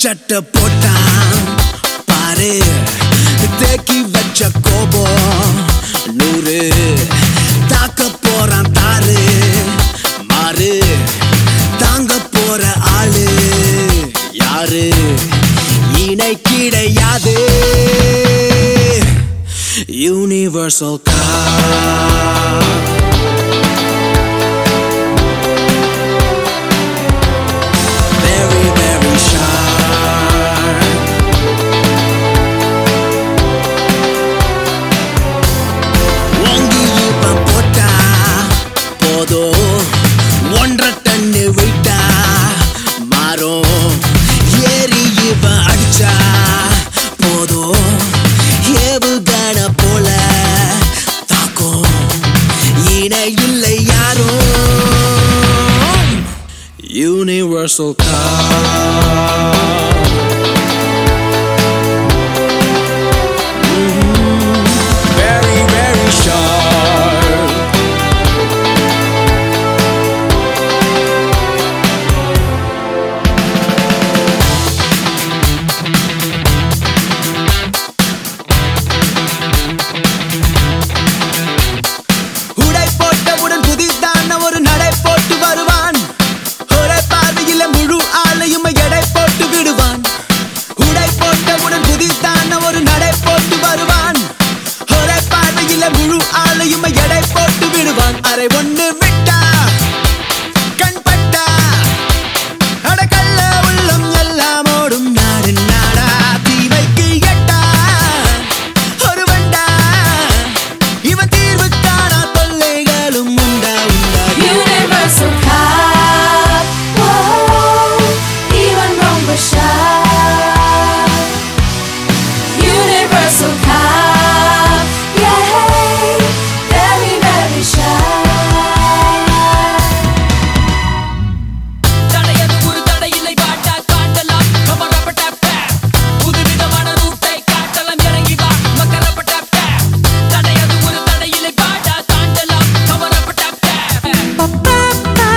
சட்டை போட்டான் பாரு தேக்கி வச்ச கோபம் நூறு தாக்க போறான் தாரு மாறு தாங்க போற ஆளு யாரு இணை கிடையாது universal car very, very sharp. ஓங்கி இவன் போட்டா போதும் ஒன்றரை டன்னு வெயிட்டா மாறும் ஏறி இவன் அடிச்சா போதும் ஏவுகண போல தாக்கும் இணை இல்லை யாரும் Universal car. Very, very sharp. உடை போட்டவுடன் புதிதான ஒரு நடை போட்டு வருவான் ஒரே பார்வையில முழு ஆளையும் எடை போட்டு விடுவான் உடை போட்டவுடன் புதிதான ஒரு நடை போட்டு வருவான் ஒரே பார்வையில முழு ஆளையும் எடை போட்டு விடுவான் அரை ஒண்ணு விட்டா கண் பட்டா அடக்கல்ல உள்ளம் எல்லாம் ஓடும் நாடு நாடா தீவைக்கு எட்டா ஒரு வண்டா இவன் தீர்வு காணா தொல்லைகளும் உண்டா உண்டா Universal Cup. Whoa, even Rumba Shop. Universal Cup. Yay, very, very shy. தடையது ஒரு தடையில்லை பாட்டா காட்டலாம் கமரப்பட்ட பேப் புதுவிதமான ரூட்டை காட்டலாம் இறங்கி வா மக்கரப்பட்ட பேப் தடையது ஒரு தடையில்லை பாட்டா காட்டலாம் கமரப்பட்ட பேப்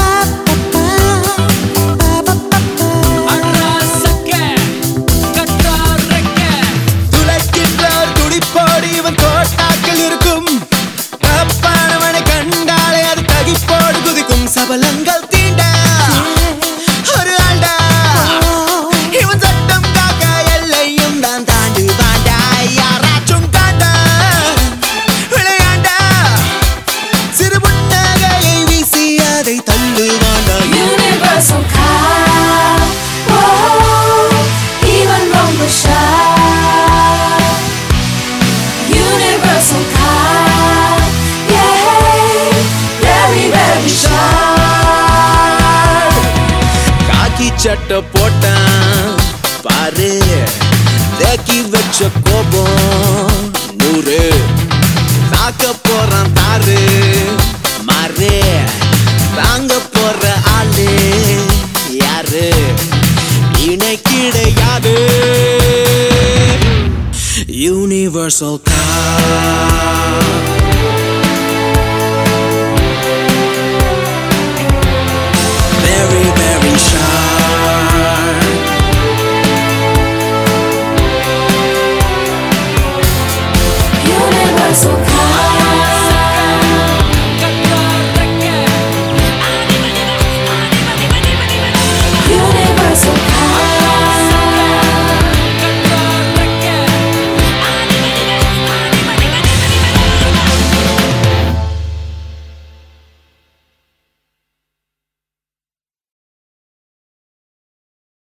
அட்ராசக்க கற்றாரக்க துளைக்கின்ற துடிப்போடு இவன் தோட்டாக்கள் இருக்கும் தப்பானவனை கண்டாலே அது தகிப்போடு குதிக்கும் சபலங்கள் தீண்ட ஒரு ஆண்டா இவன் சட்டம் காக்க எல்லையும் தான் தாண்டு வாண்டா யாராச்சும் காண்டா விளையாண்டா சிறு புன்னகையை வீசி அதை தள்ளு வாண்டா Universal Cup. Whoa, even Rumba Shop. Universal Cup. Yay, very, very shy. காக்கி சட்டை போட்டான் பாரு தேக்கி வச்ச கோபம் நூறு தாக்க போறான் தாரு மாறு தாங்க போற ஆளு யாரு இணை கிடையாது யூனிவர்சல் கார்